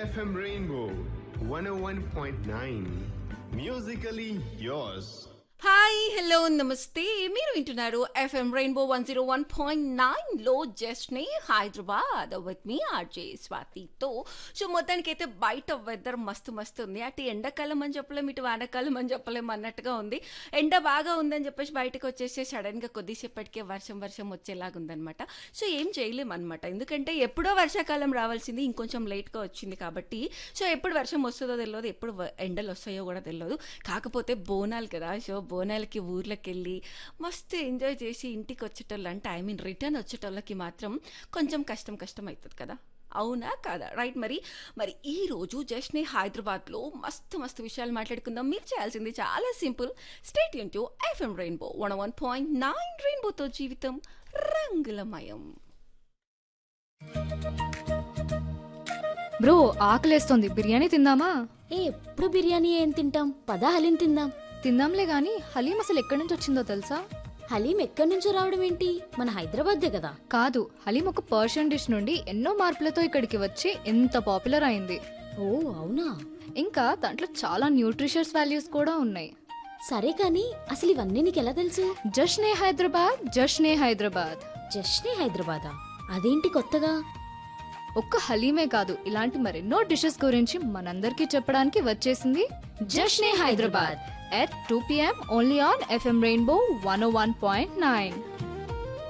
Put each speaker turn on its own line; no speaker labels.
FM Rainbow 101.9. Musically yours.
Hi hello నమస్తే మీరు వింటున్నారు FM Rainbow one zero one point nine లో జస్ట్ నే హైదరాబాద్ విత్ మీ ఆర్జే స్వాతితో సో మొత్తానికైతే బయట వెదర్ మస్తు మస్తు ఉంది అటు ఎండాకాలం అని చెప్పలేం ఇటు వానాకాలం అని చెప్పలేం అన్నట్టుగా ఉంది ఎండ బాగా ఉందని చెప్పేసి బయటకు వచ్చేసి సడన్ గా కొద్దిసేపటికే వర్షం వర్షం వచ్చేలాగా ఉందన్నమాట సో ఏం చేయలేం అనమాట ఎందుకంటే ఎప్పుడో వర్షాకాలం రావాల్సింది ఇంకొంచెం లేట్గా వచ్చింది కాబట్టి సో ఎప్పుడు వర్షం వస్తుందో తెలియదు ఎప్పుడు వ- ఎండలు వస్తాయో కూడా తెలియదు కాకపోతే బోనాలు కదా సో బోనాలకి ఊర్లోకి వెళ్ళి మస్తు ఎంజాయ్ చేసి ఇంటికి వచ్చేటోళ్ళు అంటే ఐ మీన్ రిటర్న్ వచ్చేటోళ్ళకి మాత్రం కొంచెం కష్టం కష్టం అవుతుంది కదా అవునా కాదా రైట్ మరి మరి ఈ రోజు జస్ట్ నే హైదరాబాద్లో మస్తు మస్తు విషయాలు మాట్లాడుకుందాం మీరు చేయాల్సింది చాలా సింపుల్ స్టేట్ యూన్ to FM Rainbow one one point nine రెయిన్బోతో జీవితం రంగులమయం
బ్రో ఆకలేస్తోంది బిర్యానీ తిందామా
ఏ ఎప్పుడు బిర్యానీ ఏం తింటాం పదా హలీం తిందాం
తిందాంలే గాని హలీం అసలు ఎక్కడి నుంచి వచ్చిందో తెలుసా
హలీం ఎక్కడి నుంచో రావడం ఏంటి మన హైదరాబాద్దే కదా
కాదు హలీం ఒక పర్షియన్ డిష్ నుండి ఎన్నో మార్పులతో ఇక్కడికి వచ్చి ఎంత పాపులర్ అయింది
ఓ అవునా
ఇంకా దాంట్లో చాలా న్యూట్రిషియస్ వాల్యూస్ కూడా ఉన్నాయి
సరే కానీ అసలు ఇవన్నీ నీకు ఎలా తెలుసు
జష్నే హైదరాబాద్ జష్నే హైదరాబాద్
జస్ట్నే హైదరాబాదా అదేంటి కొత్తగా
ఒక్క హలీమే కాదు ఇలాంటి మరెన్నో డిషెస్ గురించి మనందరికీ చెప్పడానికి వచ్చేసింది Jashne Hyderabad at two PM only on FM Rainbow one one point nine